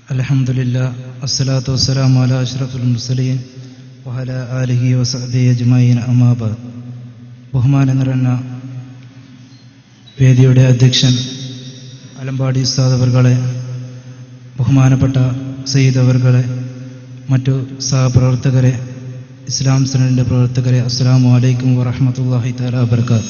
الحمد لله الصلاة والسلام على أشرف المرسلين وعلى آله وصحبه أجمعين أما بعد ബഹുമാനം നിറഞ്ഞ വേദിയുടെ അധ്യക്ഷൻ അലമ്പാടി ഉസ്താദ് അവർകളെ ബഹുമാനപ്പെട്ട സയ്യിദ് അവർകളെ മറ്റു സഹപ്രവർത്തകരെ ഇസ്ലാം സെനറ്റിൻ്റെ പ്രവർത്തകരെ അസ്സാം വലൈക്കും വറഹമത്തല്ലാഹി താല വബർക്കാത്ത്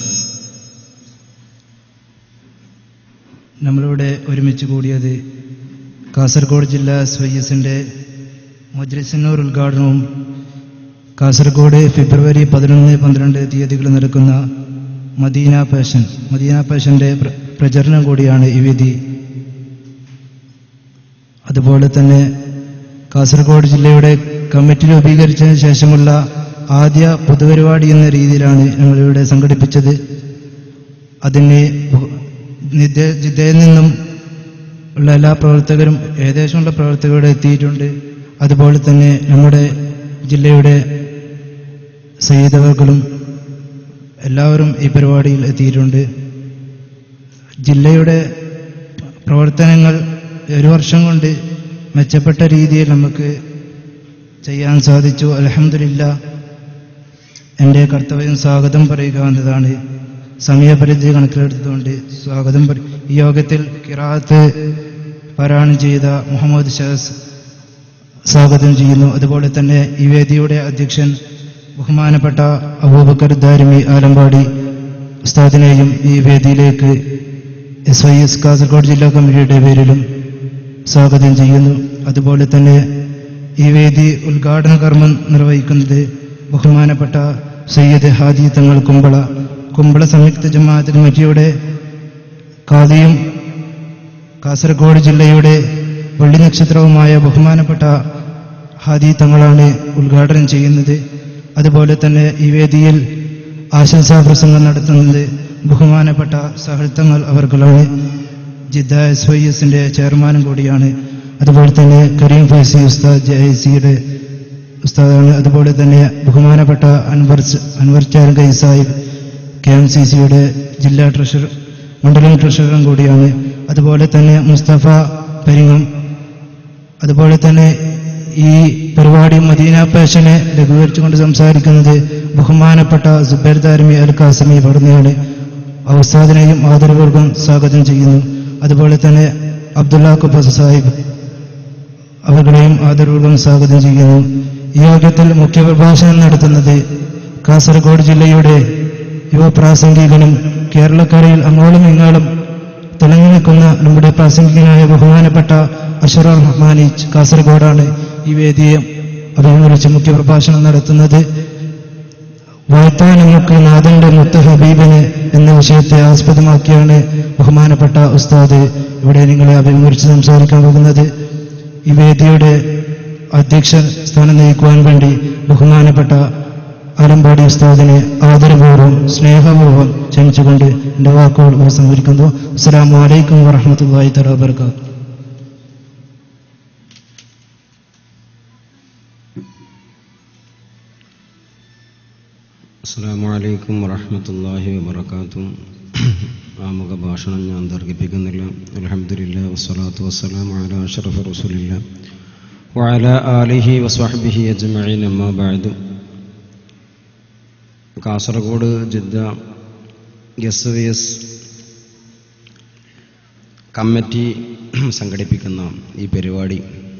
നമ്മളിവിടെ ഒരുമിച്ച് കൂടിയത് കാസർഗോഡ് ജില്ലാ എസ് വൈ എസിൻ്റെ മജ്ലിസിനൂർ ഉദ്ഘാടനവും കാസർഗോഡ് ഫെബ്രുവരി പതിനൊന്ന് പന്ത്രണ്ട് തീയതികളിൽ നടക്കുന്ന മദീന പാഷൻ മദീന പാഷൻ്റെ പ്ര- പ്രചരണം കൂടിയാണ് ഈ വിധി അതുപോലെ തന്നെ കാസർഗോഡ് ജില്ലയുടെ കമ്മിറ്റി രൂപീകരിച്ചതിന് ശേഷമുള്ള ആദ്യ പൊതുപരിപാടി എന്ന രീതിയിലാണ് ഞങ്ങളിവിടെ സംഘടിപ്പിച്ചത് അതിന് ബഹു- നിദ്ദേ- ജിദ്ദയിൽ നിന്നും ഉള്ള എല്ലാ പ്രവർത്തകരും ഏകദേശമുള്ള പ്രവർത്തകരുടെ എത്തിയിട്ടുണ്ട് അതുപോലെ തന്നെ നമ്മുടെ ജില്ലയുടെ സയ്യിദവർകളും എല്ലാവരും ഈ പരിപാടിയിൽ എത്തിയിട്ടുണ്ട് ജില്ലയുടെ പ്രവർത്തനങ്ങൾ ഒരു വർഷം കൊണ്ട് മെച്ചപ്പെട്ട രീതിയിൽ നമുക്ക് ചെയ്യാൻ സാധിച്ചു അലഹമില്ല എൻ്റെ കർത്തവ്യം സ്വാഗതം പറയുക എന്നതാണ് സമയപരിധി കണക്കിലെടുത്തുകൊണ്ട് സ്വാഗതം പറ- ഈ യോഗത്തിൽ കിറാത്ത് പാരായണം ചെയ്ത മുഹമ്മദ് ഷാസ് സ്വാഗതം ചെയ്യുന്നു അതുപോലെ തന്നെ ഈ വേദിയുടെ അധ്യക്ഷൻ ബഹുമാനപ്പെട്ട അബൂബക്കർ ദാരിമി ആലമ്പാടി ഉസ്താദിനെയും ഈ വേദിയിലേക്ക് എസ് വൈ എസ് കാസർഗോഡ് ജില്ലാ കമ്മിറ്റിയുടെ പേരിലും സ്വാഗതം ചെയ്യുന്നു അതുപോലെ തന്നെ ഈ വേദി ഉദ്ഘാടന കർമ്മം നിർവഹിക്കുന്നത് ബഹുമാനപ്പെട്ട സയ്യിദ് ഹാജി തങ്ങൾ കുമ്പള കുമ്പള സംയുക്ത ജമാഅത്ത് കമ്മിറ്റിയുടെ കാതിയും കാസർഗോഡ് ജില്ലയുടെ വെള്ളി നക്ഷത്രവുമായ ബഹുമാനപ്പെട്ട ഹാദി തങ്ങളാണ് ഉദ്ഘാടനം ചെയ്യുന്നത് അതുപോലെ തന്നെ ഈ വേദിയിൽ ആശംസാ പ്രസംഗം നടത്തുന്നത് ബഹുമാനപ്പെട്ട സഹൃത്തങ്ങൾ അവർകളാണ് ജിദ്ദ എസ് വൈ എസിന്റെ ചെയർമാനും കൂടിയാണ് അതുപോലെ തന്നെ കരീം ഫൈസി ഉസ്താദ് ജെ ഐ സിയുടെ ഉസ്താദാണ് അതുപോലെ തന്നെ ബഹുമാനപ്പെട്ട അൻവർ സ- Anvar Charankai Sahib K M C സിയുടെ ജില്ലാ ട്രഷറർ മണ്ഡലം ട്രഷററും കൂടിയാണ് അതുപോലെ തന്നെ മുസ്തഫ പെരിങ്ങം അതുപോലെ തന്നെ ഈ പരിപാടി മദീന പാഷനെ ലഘൂകരിച്ചുകൊണ്ട് സംസാരിക്കുന്നത് ബഹുമാനപ്പെട്ട സുബൈർ ദാരിമി അൽ കാസമി പറഞ്ഞയാണ് അവസാദിനെയും ആദരവർഗം സ്വാഗതം ചെയ്യുന്നു അതുപോലെ തന്നെ അബ്ദുള്ള കുബസ് സാഹിബ് അവരുടെയും ആദരവർഗം സ്വാഗതം ചെയ്യുന്നു ഈ യോഗത്തിൽ മുഖ്യപ്രഭാഷണം നടത്തുന്നത് കാസർഗോഡ് ജില്ലയുടെ യുവപ്രാസംഗികനും കേരളക്കരയിൽ അങ്ങോളം ഇങ്ങോളം തിളങ്ങി നിൽക്കുന്ന നമ്മുടെ പ്രാസംഗികനായ ബഹുമാനപ്പെട്ട അഷറ റഹ്മാനി കാസർഗോഡാണ് ഈ വേദിയെ അഭിമുഖിച്ച് മുഖ്യപ്രഭാഷണം നടത്തുന്നത് വാഴ്ത്താൻ നമുക്ക് നാഥന്റെ മുത്ത ഹബീബിന് എന്ന വിഷയത്തെ ആസ്പദമാക്കിയാണ് ബഹുമാനപ്പെട്ട ഉസ്താദ് ഇവിടെ നിങ്ങളെ അഭിമുഖിച്ച് സംസാരിക്കാൻ പോകുന്നത് ഈ വേദിയുടെ അധ്യക്ഷ സ്ഥാനം നയിക്കുവാൻ വേണ്ടി ബഹുമാനപ്പെട്ട ആലമ്പാടി ഉസ്താദിനെ ആദരപൂർവ്വം സ്നേഹപൂർവ്വം ക്ഷണിച്ചുകൊണ്ട് എൻ്റെ വാക്കുകൾ ഉപസംഹരിക്കുന്നു അസ്സാം വലൈക്കും വറഹമത്തല്ലാഹി തല വാബർക്കാത്തു അസ്സാം വലൈക്കും വറഹമത്തല്ലാഹി വബർക്കാത്തു ആമുഖ ഭാഷണം ഞാൻ ദീർഘിപ്പിക്കുന്നില്ല അലഹമില്ല വസ്സലാത്തു വസ്സലാം അല അഷറഫ് റസൂലില്ല വഅല ആലിഹി വസ്വഹബിഹി അജ്മഈൻ അമ്മാ ബഅദ് Kasaragod Jeddah S V S committee സംഘടിപ്പിക്കുന്ന ഈ പരിപാടി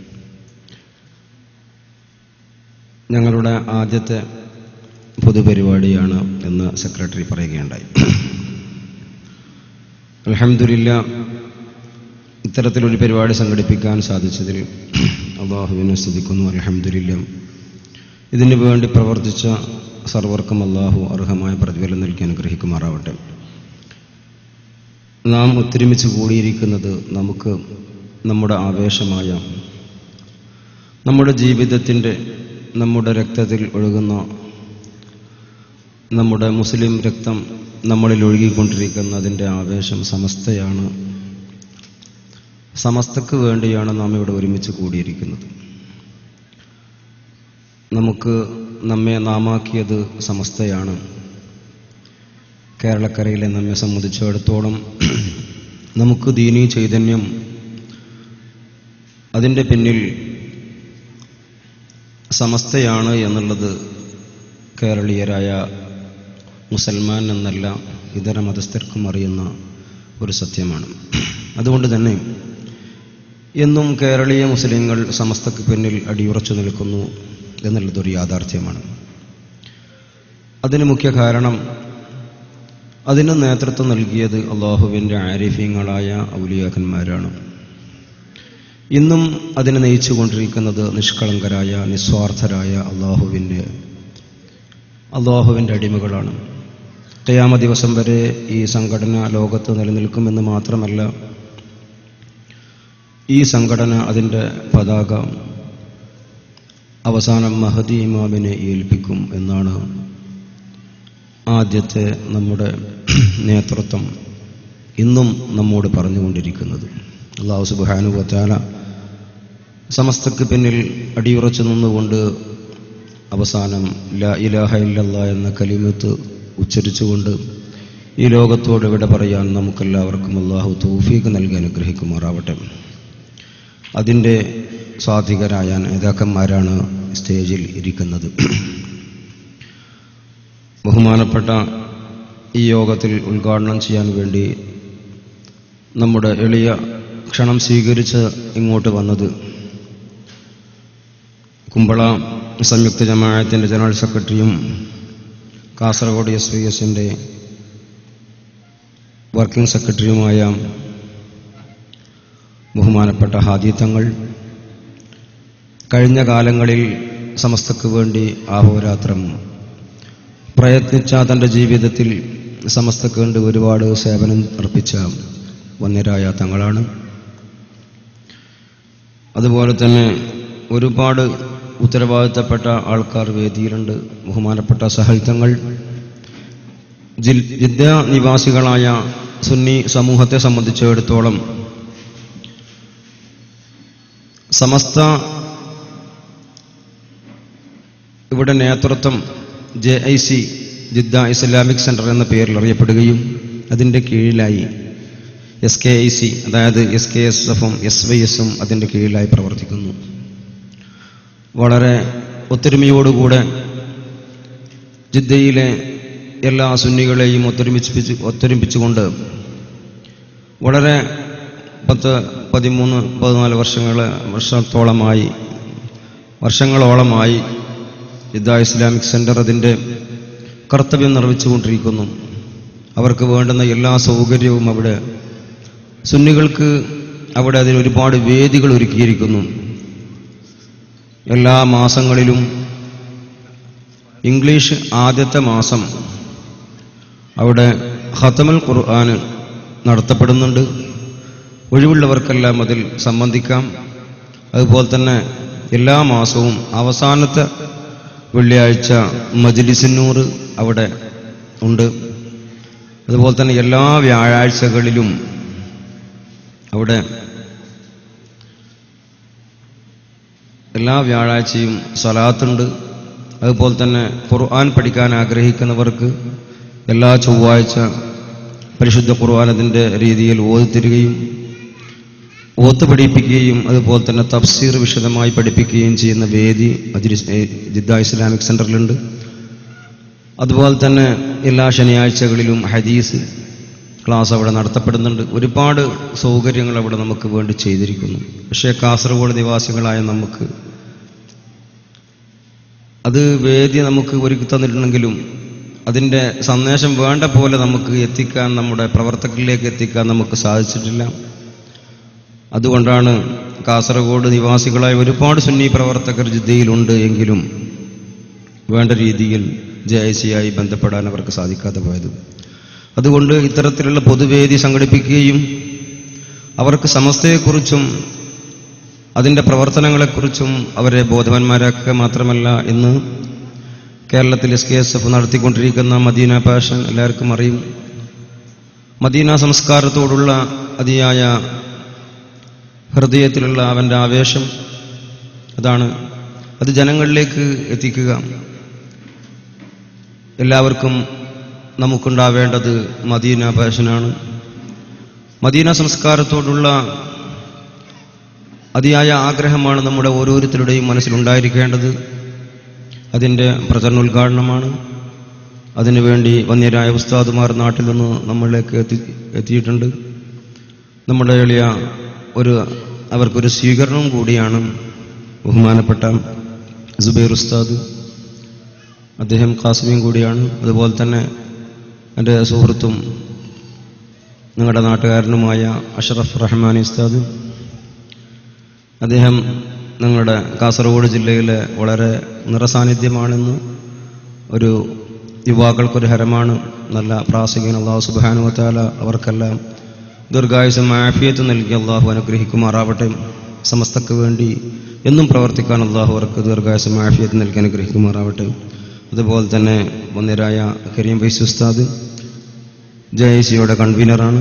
ഞങ്ങളുടെ ആദ്യത്തെ പൊതുപരിപാടിയാണ് എന്ന് സെക്രട്ടറി പറയുകയുണ്ടായി അലഹമില്ല ഇത്തരത്തിലൊരു പരിപാടി സംഘടിപ്പിക്കാൻ സാധിച്ചതിൽ അള്ളാഹുവിനെ സ്തുതിക്കുന്നു അലഹമില്ല ഇതിനു വേണ്ടി പ്രവർത്തിച്ച സർവർക്കും അള്ളാഹു അർഹമായ പ്രതിഫലം നൽകി അനുഗ്രഹിക്കുമാറാവട്ടെ നാം ഒത്തൊരുമിച്ച് കൂടിയിരിക്കുന്നത് നമുക്ക് നമ്മുടെ ആവേശമായ നമ്മുടെ ജീവിതത്തിൻ്റെ നമ്മുടെ രക്തത്തിൽ ഒഴുകുന്ന നമ്മുടെ മുസ്ലിം രക്തം നമ്മളിൽ ഒഴുകിക്കൊണ്ടിരിക്കുന്നതിൻ്റെ ആവേശം സമസ്തയാണ് സമസ്തക്ക് വേണ്ടിയാണ് നാം ഇവിടെ ഒരുമിച്ച് കൂടിയിരിക്കുന്നത് നമുക്ക് നമ്മെ നാമാക്കിയത് സമസ്തയാണ് കേരളക്കരയിലെ നമ്മെ സംബന്ധിച്ചിടത്തോളം നമുക്ക് ദീനീ ചൈതന്യം അതിൻ്റെ പിന്നിൽ സമസ്തയാണ് എന്നുള്ളത് കേരളീയരായ മുസൽമാൻ എന്നല്ല ഇതര മതസ്ഥർക്കും അറിയുന്ന ഒരു സത്യമാണ് അതുകൊണ്ട് തന്നെ എന്നും കേരളീയ മുസ്ലിങ്ങൾ സമസ്തക്ക് പിന്നിൽ അടിയുറച്ചു നിൽക്കുന്നു എന്നുള്ളതൊരു യാഥാർത്ഥ്യമാണ് അതിന് മുഖ്യ കാരണം അതിന് നേതൃത്വം നൽകിയത് അള്ളാഹുവിൻ്റെ ആരിഫ്യങ്ങളായ ഔലിയാക്കന്മാരാണ് ഇന്നും അതിനെ നയിച്ചുകൊണ്ടിരിക്കുന്നത് നിഷ്കളങ്കരായ നിസ്വാർത്ഥരായ അള്ളാഹുവിൻ്റെ അള്ളാഹുവിൻ്റെ അടിമകളാണ് ഖയാമ ദിവസം വരെ ഈ സംഘടന ലോകത്ത് നിലനിൽക്കുമെന്ന് മാത്രമല്ല ഈ സംഘടന അതിൻ്റെ പതാക അവസാനം മഹദി ഇമാമിനെ ഏൽപ്പിക്കും എന്നാണ് ആദ്യത്തെ നമ്മുടെ നേതൃത്വം ഇന്നും നമ്മോട് പറഞ്ഞുകൊണ്ടിരിക്കുന്നത് അള്ളാഹു സുബാനുവത്താല സമസ്തക്ക് പിന്നിൽ അടിയുറച്ചു നിന്നുകൊണ്ട് അവസാനം ലാ ഇലാഹ ഇല്ലല്ലാ എന്ന കലിമത്ത് ഉച്ചരിച്ചുകൊണ്ട് ഈ ലോകത്തോട് വിട പറയാൻ നമുക്കെല്ലാവർക്കും അള്ളാഹു തൗഫീഖ് നൽകി അനുഗ്രഹിക്കുമാറാവട്ടെ അതിൻ്റെ സ്വാധികരായ നേതാക്കന്മാരാണ് സ്റ്റേജിൽ ഇരിക്കുന്നത് ബഹുമാനപ്പെട്ട ഈ യോഗത്തിൽ ഉദ്ഘാടനം ചെയ്യാൻ വേണ്ടി നമ്മുടെ എളിയ ക്ഷണം സ്വീകരിച്ച് ഇങ്ങോട്ട് വന്നത് കുമ്പള സംയുക്ത ജമാഅത്തിൻ്റെ ജനറൽ സെക്രട്ടറിയും കാസർഗോഡ് എസ് വി എസിൻ്റെ വർക്കിംഗ് സെക്രട്ടറിയുമായ ബഹുമാനപ്പെട്ട ഹാദി തങ്ങൾ കഴിഞ്ഞ കാലങ്ങളിൽ സമസ്തക്ക് വേണ്ടി ആഹോരാത്രം പ്രയത്നിച്ച തൻ്റെ ജീവിതത്തിൽ സമസ്തക്ക് വേണ്ടി ഒരുപാട് സേവനം അർപ്പിച്ച വന്യരായ തങ്ങളാണ് അതുപോലെ തന്നെ ഒരുപാട് ഉത്തരവാദിത്തപ്പെട്ട ആൾക്കാർ വേദിയിലുണ്ട് ബഹുമാനപ്പെട്ട സഹൽത്തങ്ങൾ ജിദ്ദ നിവാസികളായ സുന്നി സമൂഹത്തെ സംബന്ധിച്ചിടത്തോളം സമസ്ത ഇവിടെ നേതൃത്വം J I C Jeddah Islamic centre എന്ന പേരിൽ അറിയപ്പെടുകയും അതിൻ്റെ കീഴിലായി എസ് കെ ഐ സി അതായത് എസ് കെ എസ് എഫും എസ് വൈ എസും അതിൻ്റെ കീഴിലായി പ്രവർത്തിക്കുന്നു വളരെ ഒത്തൊരുമയോടുകൂടെ ജിദ്ദയിലെ എല്ലാ സുന്നികളെയും ഒത്തൊരുമിച്ച് ഒത്തൊരുമിച്ചുകൊണ്ട് വളരെ പത്ത് പതിമൂന്ന് പതിനാല് വർഷങ്ങൾ വർഷത്തോളമായി വർഷങ്ങളോളമായി ജിദ്ദ ഇസ്ലാമിക് സെന്റർ അതിൻ്റെ കർത്തവ്യം നിർവഹിച്ചുകൊണ്ടിരിക്കുന്നു അവർക്ക് വേണ്ടുന്ന എല്ലാ സൗകര്യവും അവിടെ സുന്നികൾക്ക് അവിടെ അതിന് ഒരുപാട് വേദികൾ ഒരുക്കിയിരിക്കുന്നു എല്ലാ മാസങ്ങളിലും ഇംഗ്ലീഷ് ആദ്യത്തെ മാസം അവിടെ ഖത്തമുൽ ഖുർആൻ നടത്തപ്പെടുന്നുണ്ട് ഒഴിവുള്ളവർക്കെല്ലാം അതിൽ സംബന്ധിക്കാം അതുപോലെ തന്നെ എല്ലാ മാസവും അവസാനത്തെ വെള്ളിയാഴ്ച മജ്ലിസിന്നൂർ അവിടെ ഉണ്ട് അതുപോലെ തന്നെ എല്ലാ വ്യാഴാഴ്ചകളിലും അവിടെ എല്ലാ വ്യാഴാഴ്ചയും സ്വലാത്തുണ്ട് അതുപോലെ തന്നെ ഖുർആൻ പഠിക്കാൻ ആഗ്രഹിക്കുന്നവർക്ക് എല്ലാ ചൊവ്വാഴ്ച പരിശുദ്ധ ഖുർആൻ അതിൻ്റെ രീതിയിൽ ഓതിത്തരികയും ഓത്ത് പഠിപ്പിക്കുകയും അതുപോലെ തന്നെ തഫ്സീർ വിശദമായി പഠിപ്പിക്കുകയും ചെയ്യുന്ന വേദി അജിരി- ഏ, ജിദ്ദ ഇസ്ലാമിക് സെന്ററിലുണ്ട് അതുപോലെ തന്നെ എല്ലാ ശനിയാഴ്ചകളിലും ഹദീസ് ക്ലാസ് അവിടെ നടത്തപ്പെടുന്നുണ്ട് ഒരുപാട് സൗകര്യങ്ങൾ അവിടെ നമുക്ക് വേണ്ടി ചെയ്തിരിക്കുന്നു പക്ഷേ കാസർഗോഡ് നിവാസികളായ നമുക്ക് അത് വേദി നമുക്ക് ഒരുക്കി തന്നിട്ടുണ്ടെങ്കിലും അതിൻ്റെ സന്ദേശം വേണ്ട പോലെ നമുക്ക് എത്തിക്കാൻ നമ്മുടെ പ്രവർത്തകരിലേക്ക് എത്തിക്കാൻ നമുക്ക് സാധിച്ചിട്ടില്ല അതുകൊണ്ടാണ് കാസർഗോഡ് നിവാസികളായ ഒരുപാട് സുന്നി പ്രവർത്തകർ ജിദ്ദയിലുണ്ട് എങ്കിലും വേണ്ട രീതിയിൽ ജെ ഐ സിയായി ബന്ധപ്പെടാൻ അവർക്ക് സാധിക്കാതെ പോയത് അതുകൊണ്ട് ഇത്തരത്തിലുള്ള പൊതുവേദി സംഘടിപ്പിക്കുകയും അവർക്ക് സമസ്തയെക്കുറിച്ചും അതിൻ്റെ പ്രവർത്തനങ്ങളെക്കുറിച്ചും അവരെ ബോധവാന്മാരാക്കുക മാത്രമല്ല ഇന്ന് കേരളത്തിൽ എസ് കെ എസ് എഫ് നടത്തിക്കൊണ്ടിരിക്കുന്ന മദീന പാഷൻ എല്ലാവർക്കും അറിയും മദീന സംസ്കാരത്തോടുള്ള അതിയായ ഹൃദയത്തിലുള്ള അവൻ്റെ ആവേശം അതാണ് അത് ജനങ്ങളിലേക്ക് എത്തിക്കുക എല്ലാവർക്കും നമുക്കുണ്ടാവേണ്ടത് മദീന പാഷനാണ് മദീന സംസ്കാരത്തോടുള്ള അതിയായ ആഗ്രഹമാണ് നമ്മുടെ ഓരോരുത്തരുടെയും മനസ്സിലുണ്ടായിരിക്കേണ്ടത് അതിൻ്റെ പ്രചരണോദ്ഘാടനമാണ് അതിനുവേണ്ടി വന്യരായ ഉസ്താദുമാർ നാട്ടിൽ നിന്ന് നമ്മളിലേക്ക് എത്തി എത്തിയിട്ടുണ്ട് നമ്മുടെ എളിയ ഒരു അവർക്കൊരു സ്വീകരണം കൂടിയാണ് ബഹുമാനപ്പെട്ട സുബൈർ ഉസ്താദ് അദ്ദേഹം കാസിമിയും കൂടിയാണ് അതുപോലെ തന്നെ എൻ്റെ സുഹൃത്തും നിങ്ങളുടെ നാട്ടുകാരനുമായ അഷറഫ് റഹ്മാൻ ഉസ്താദ് അദ്ദേഹം നിങ്ങളുടെ കാസർഗോഡ് ജില്ലയിലെ വളരെ നിറസാന്നിധ്യമാണെന്ന് ഒരു യുവാക്കൾക്കൊരു ഹരമാണ് നല്ല പ്രാസംഗികൻ അള്ളാഹു സുബാനുവത്താല അവർക്കെല്ലാം ദീർഘായുസം ആഫിയത്ത് നൽകി അള്ളാഹു അനുഗ്രഹിക്കുമാറാവട്ടെ സമസ്തക്ക് വേണ്ടി എന്നും പ്രവർത്തിക്കാൻ അള്ളാഹു അവർക്ക് ദീർഘായുസം ആഫിയത്ത് നൽകി അനുഗ്രഹിക്കുമാറാവട്ടെ അതുപോലെ തന്നെ വന്യരായ കരീം വൈസ് ഉസ്താദ് ജെ ഐ സിയുടെ കൺവീനറാണ്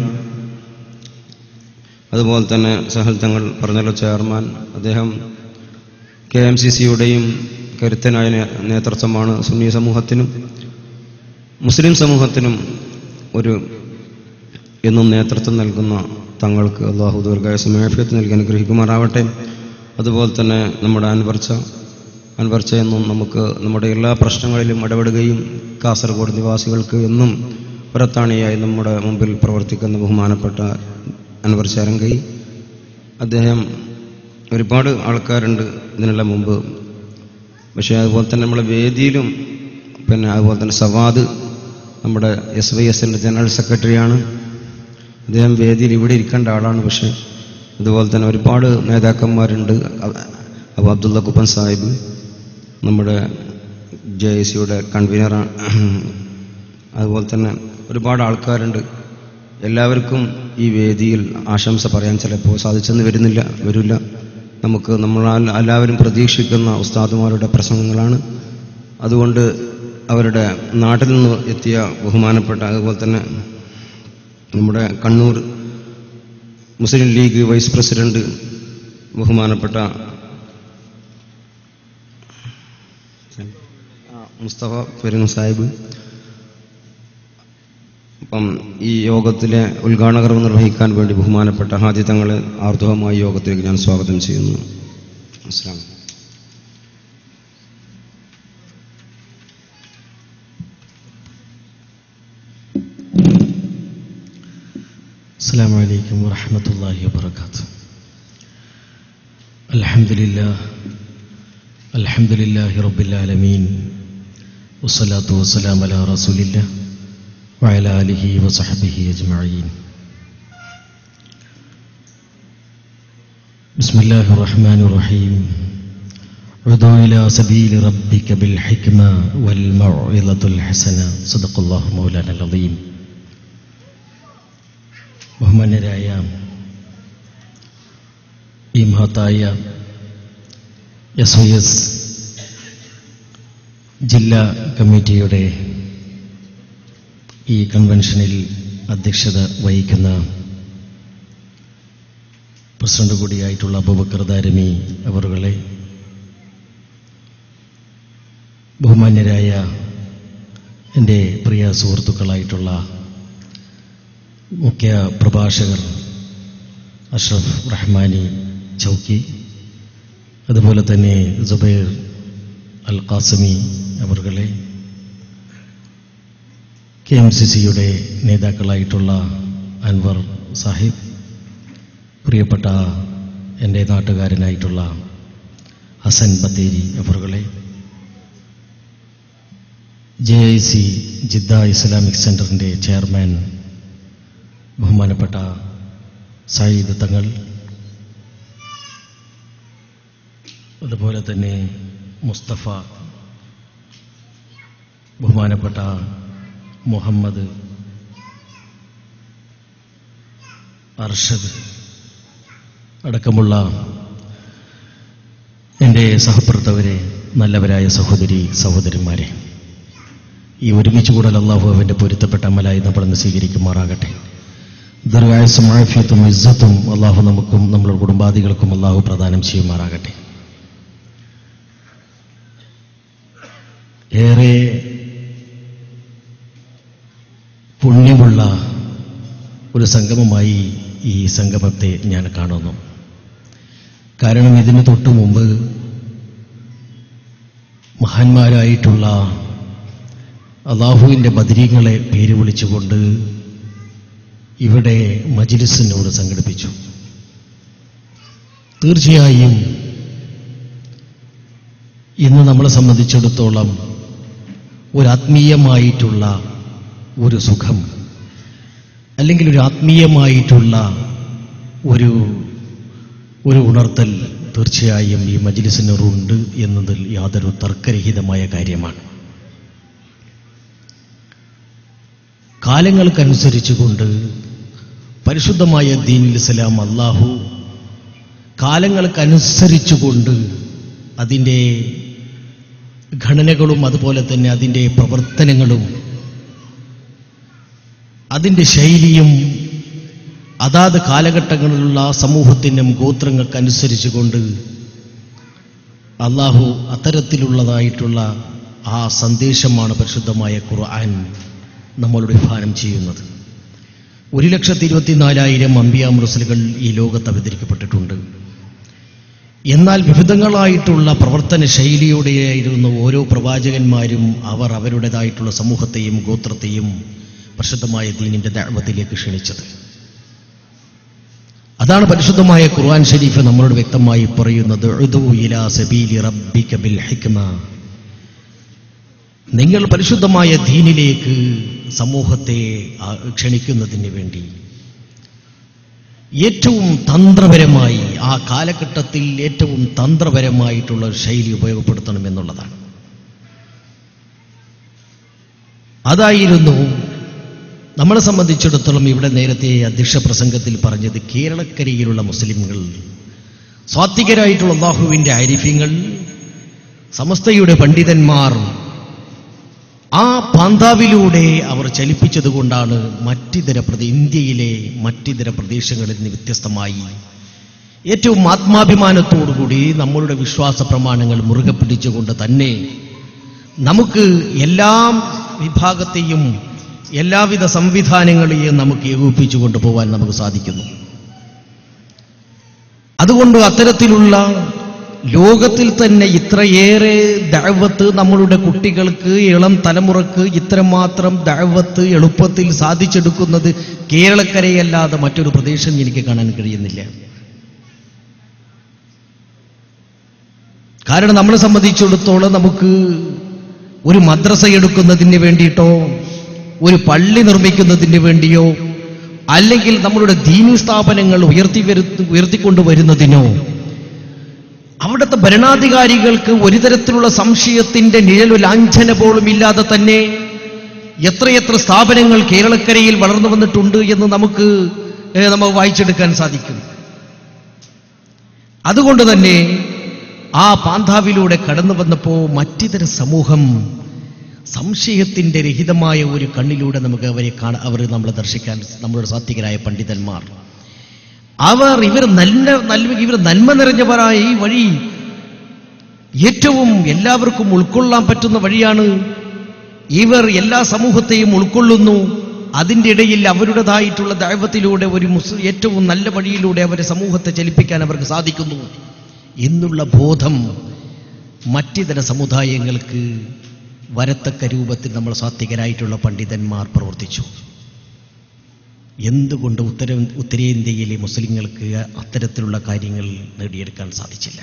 അതുപോലെ തന്നെ സഹൽ തങ്ങൾ പറഞ്ഞല്ലോ ചെയർമാൻ അദ്ദേഹം കെ എം സി സിയുടെയും കരുത്തനായ നേ- നേതൃത്വമാണ് സുന്നി സമൂഹത്തിനും മുസ്ലിം സമൂഹത്തിനും ഒരു എന്നും നേതൃത്വം നൽകുന്ന തങ്ങൾക്ക് അള്ളാഹു ദീർഘായുസം ആഫിയത്ത് നൽകി അനുഗ്രഹിക്കുമാറാവട്ടെ അതുപോലെ തന്നെ നമ്മുടെ അൻവർച്ച അൻവർച്ച എന്നും നമുക്ക് നമ്മുടെ എല്ലാ പ്രശ്നങ്ങളിലും ഇടപെടുകയും കാസർഗോഡ് നിവാസികൾക്ക് എന്നും പുറത്താണിയായി നമ്മുടെ മുമ്പിൽ പ്രവർത്തിക്കുന്ന ബഹുമാനപ്പെട്ട അൻവർ ചരങ്കൈ അദ്ദേഹം ഒരുപാട് ആൾക്കാരുണ്ട് ഇതിനെല്ലാം മുമ്പ് പക്ഷേ അതുപോലെ തന്നെ നമ്മുടെ വേദിയിലും പിന്നെ അതുപോലെ തന്നെ സവാദ് നമ്മുടെ എസ് വൈ എസിൻ്റെ ജനറൽ സെക്രട്ടറിയാണ് അദ്ദേഹം വേദിയിൽ ഇവിടെ ഇരിക്കേണ്ട ആളാണ് പക്ഷേ അതുപോലെ തന്നെ ഒരുപാട് നേതാക്കന്മാരുണ്ട് അബു അബ്ദുള്ള കുപ്പൻ സാഹിബ് നമ്മുടെ ജെ ഐ സിയുടെ കൺവീനറാണ് അതുപോലെ തന്നെ ഒരുപാട് ആൾക്കാരുണ്ട് എല്ലാവർക്കും ഈ വേദിയിൽ ആശംസ പറയാൻ ചിലപ്പോൾ സാധിച്ചെന്ന് വരുന്നില്ല വരില്ല നമുക്ക് നമ്മൾ എല്ലാവരും പ്രതീക്ഷിക്കുന്ന ഉസ്താദുമാരുടെ പ്രസംഗങ്ങളാണ് അതുകൊണ്ട് അവരുടെ നാട്ടിൽ നിന്ന് എത്തിയ ബഹുമാനപ്പെട്ട അതുപോലെ തന്നെ നമ്മുടെ കണ്ണൂർ മുസ്ലിം ലീഗ് വൈസ് പ്രസിഡന്റ് ബഹുമാനപ്പെട്ട ആ, മുസ്തഫ പെരുങ്ങ സാഹിബ് അപ്പം ഈ യോഗത്തിലെ ഉദ്ഘാടനകർമ്മം നിർവഹിക്കാൻ വേണ്ടി ബഹുമാനപ്പെട്ട ഹാജി തങ്ങളെ ആർദ്രവമായ യോഗത്തിലേക്ക് ഞാൻ സ്വാഗതം ചെയ്യുന്നു അസ്ലാം السلام عليكم ورحمة الله وبركاته الحمد لله الحمد لله رب العالمين والصلاة والسلام على رسول الله وعلى آله وصحبه أجمعين بسم الله الرحمن الرحيم عدوا إلى سبيل ربك بالحكمة والموعظة الحسنة صدق الله مولانا العظيم ബഹുമാന്യരായ ഈ മഹത്തായ എസ് ഐ എസ് ജില്ലാ കമ്മിറ്റിയുടെ ഈ കൺവെൻഷനിൽ അധ്യക്ഷത വഹിക്കുന്ന പ്രസിഡന്റ് കൂടിയായിട്ടുള്ള അബൂബക്കർ ദാരമി അവറുകളെ ബഹുമാന്യരായ എൻ്റെ പ്രിയ സുഹൃത്തുക്കളായിട്ടുള്ള മുഖ്യ പ്രഭാഷകർ അഷ്റഫ് റഹ്മാനി ചൗക്കി അതുപോലെ തന്നെ ജുബൈർ അൽ ഖാസമി അവർകളെ കെ എം സി സിയുടെ നേതാക്കളായിട്ടുള്ള അൻവർ സാഹിബ് പ്രിയപ്പെട്ട എൻ്റെ നാട്ടുകാരനായിട്ടുള്ള ഹസൻ ബത്തേരി അവർകളെ J I C Jeddah Islamic സെൻറ്ററിൻ്റെ ചെയർമാൻ ബഹുമാനപ്പെട്ട സയ്യിദ് തങ്ങൾ അതുപോലെ തന്നെ മുസ്തഫ ബഹുമാനപ്പെട്ട മുഹമ്മദ് അർഷദ് അടക്കമുള്ള എൻ്റെ സഹപ്രവർത്തകരെ നല്ലവരായ സഹോദരി സഹോദരന്മാരെ ഈ ഒരുമിച്ച് കൂടൽ അള്ളാഹു അവൻ്റെ പൊരുത്തപ്പെട്ട അമലായി നമ്മളെന്ന് സ്വീകരിക്കുമാറാകട്ടെ ദീർഘായുസും ആഫിയത്തും ഇസ്സത്തും അള്ളാഹു നമുക്കും നമ്മുടെ കുടുംബാദികൾക്കും അള്ളാഹു പ്രദാനം ചെയ്യുമാറാകട്ടെ ഏറെ പുണ്യമുള്ള ഒരു സംഗമമായി ഈ സംഗമത്തെ ഞാൻ കാണുന്നു കാരണം ഇതിന് തൊട്ടു മുമ്പ് മഹാന്മാരായിട്ടുള്ള അള്ളാഹുവിൻ്റെ ബദരീങ്ങളെ പേര് വിളിച്ചുകൊണ്ട് ഇവിടെ മജിലിസിനോട് സംഘടിപ്പിച്ചു തീർച്ചയായും ഇന്ന് നമ്മളെ സംബന്ധിച്ചിടത്തോളം ഒരു ആത്മീയമായിട്ടുള്ള ഒരു സുഖം അല്ലെങ്കിൽ ഒരു ആത്മീയമായിട്ടുള്ള ഒരു ഒരു ഉണർത്തൽ തീർച്ചയായും ഈ മജിലിസിനറുണ്ട് എന്നതിൽ യാതൊരു തർക്കരഹിതമായ കാര്യമാണ് കാലങ്ങൾക്കനുസരിച്ചുകൊണ്ട് പരിശുദ്ധമായ ദീനിൽ ഇസ്ലാം അള്ളാഹു കാലങ്ങൾക്കനുസരിച്ചുകൊണ്ട് അതിൻ്റെ ഘടനകളും അതുപോലെ തന്നെ അതിൻ്റെ പ്രവർത്തനങ്ങളും അതിൻ്റെ ശൈലിയും അതാത് കാലഘട്ടങ്ങളിലുള്ള സമൂഹത്തിനും ഗോത്രങ്ങൾക്കനുസരിച്ചുകൊണ്ട് അള്ളാഹു അത്തരത്തിലുള്ളതായിട്ടുള്ള ആ സന്ദേശമാണ് പരിശുദ്ധമായ ഖുർആൻ നമ്മളോട് വിഭാവനം ചെയ്യുന്നത് ഒരു ലക്ഷത്തി ഇരുപത്തിനാലായിരം അമ്പിയാമൃസലുകൾ ഈ ലോകത്ത് അവതരിക്കപ്പെട്ടിട്ടുണ്ട് എന്നാൽ വിവിധങ്ങളായിട്ടുള്ള പ്രവർത്തന ശൈലിയോടെയായിരുന്നു ഓരോ പ്രവാചകന്മാരും അവർ അവരുടേതായിട്ടുള്ള സമൂഹത്തെയും ഗോത്രത്തെയും പരിശുദ്ധമായ ദീനിന്റെ ദൈവത്തിലേക്ക് ക്ഷണിച്ചത് അതാണ് പരിശുദ്ധമായ ഖുർആൻ ഷരീഫ് നമ്മളോട് വ്യക്തമായി പറയുന്നത് ഉദൂ ഇലാ സബീലി റബ്ബിക ബിൽ ഹിക്മ നിങ്ങൾ പരിശുദ്ധമായ ദീനിലേക്ക് സമൂഹത്തെ ആ, ക്ഷണിക്കുന്നതിന് വേണ്ടി ഏറ്റവും തന്ത്രപരമായി ആ കാലഘട്ടത്തിൽ ഏറ്റവും തന്ത്രപരമായിട്ടുള്ള ഒരു ശൈലി ഉപയോഗപ്പെടുത്തണം എന്നുള്ളതാണ് അതായിരുന്നു നമ്മളെ സംബന്ധിച്ചിടത്തോളം ഇവിടെ നേരത്തെ അധ്യക്ഷ പ്രസംഗത്തിൽ പറഞ്ഞത് കേരളക്കരയിലുള്ള മുസ്ലിംകൾ സ്വാത്വികരായിട്ടുള്ള അള്ളാഹുവിൻ്റെ ആരിഫ്യങ്ങൾ സമസ്തയുടെ പണ്ഡിതന്മാർ ആ പാന്താവിലൂടെ അവർ ചലിപ്പിച്ചതുകൊണ്ടാണ് മറ്റിതര പ്രദേ ഇന്ത്യയിലെ മറ്റിതര പ്രദേശങ്ങളിൽ നിന്ന് വ്യത്യസ്തമായി ഏറ്റവും ആത്മാഭിമാനത്തോടുകൂടി നമ്മളുടെ വിശ്വാസ പ്രമാണങ്ങൾ മുറുകെ പിടിച്ചുകൊണ്ട് തന്നെ നമുക്ക് എല്ലാ വിഭാഗത്തെയും എല്ലാവിധ സംവിധാനങ്ങളെയും നമുക്ക് ഏകോപിപ്പിച്ചു കൊണ്ടുപോകാൻ നമുക്ക് സാധിക്കുന്നു അതുകൊണ്ട് അത്തരത്തിലുള്ള ലോകത്തിൽ തന്നെ ഇത്രയേറെ ദഴവത്ത് നമ്മളുടെ കുട്ടികൾക്ക് ഇളം തലമുറക്ക് ഇത്രമാത്രം ദഴവത്ത് എളുപ്പത്തിൽ സാധിച്ചെടുക്കുന്നത് കേരളക്കരയല്ലാതെ മറ്റൊരു പ്രദേശം എനിക്ക് കാണാൻ കഴിയുന്നില്ല കാരണം നമ്മളെ സംബന്ധിച്ചിടത്തോളം നമുക്ക് ഒരു മദ്രസ എടുക്കുന്നതിന് വേണ്ടിയിട്ടോ ഒരു പള്ളി നിർമ്മിക്കുന്നതിന് വേണ്ടിയോ അല്ലെങ്കിൽ നമ്മളുടെ ദീനി സ്ഥാപനങ്ങൾ ഉയർത്തി വരു ഉയർത്തിക്കൊണ്ടുവരുന്നതിനോ അവിടുത്തെ ഭരണാധികാരികൾക്ക് ഒരു തരത്തിലുള്ള സംശയത്തിന്റെ നിഴലു ലാഞ്ചന പോലും ഇല്ലാതെ തന്നെ എത്രയെത്ര സ്ഥാപനങ്ങൾ കേരളക്കരയിൽ വളർന്നു വന്നിട്ടുണ്ട് എന്ന് നമുക്ക് ഏഹ്, നമുക്ക് വായിച്ചെടുക്കാൻ സാധിക്കും അതുകൊണ്ട് തന്നെ ആ പാന്താവിലൂടെ കടന്നു വന്നപ്പോൾ മറ്റിതര സമൂഹം സംശയത്തിന്റെ രഹിതമായ ഒരു കണ്ണിലൂടെ നമുക്ക് അവരെ കാണാൻ അവർ നമ്മളെ ദർശിക്കാൻ നമ്മളുടെ സാത്വികരായ പണ്ഡിതന്മാർ അവർ ഇവർ നല്ല നല്ല ഇവർ നന്മ നിറഞ്ഞവരായ ഈ വഴി ഏറ്റവും എല്ലാവർക്കും ഉൾക്കൊള്ളാൻ പറ്റുന്ന വഴിയാണ് ഇവർ എല്ലാ സമൂഹത്തെയും ഉൾക്കൊള്ളുന്നു അതിൻ്റെ ഇടയിൽ അവരുടേതായിട്ടുള്ള ദൈവത്തിലൂടെ ഒരു മുസ്ലിം ഏറ്റവും നല്ല വഴിയിലൂടെ അവരെ സമൂഹത്തെ ചലിപ്പിക്കാൻ അവർക്ക് സാധിക്കുന്നു എന്നുള്ള ബോധം മറ്റിതര സമുദായങ്ങൾക്ക് വരത്തക്ക രൂപത്തിൽ നമ്മൾ സാത്വികരായിട്ടുള്ള പണ്ഡിതന്മാർ പ്രവർത്തിച്ചു എന്തുകൊണ്ട് ഉത്തര ഉത്തരേന്ത്യയിലെ മുസ്ലിങ്ങൾക്ക് അത്തരത്തിലുള്ള കാര്യങ്ങൾ നേടിയെടുക്കാൻ സാധിച്ചില്ല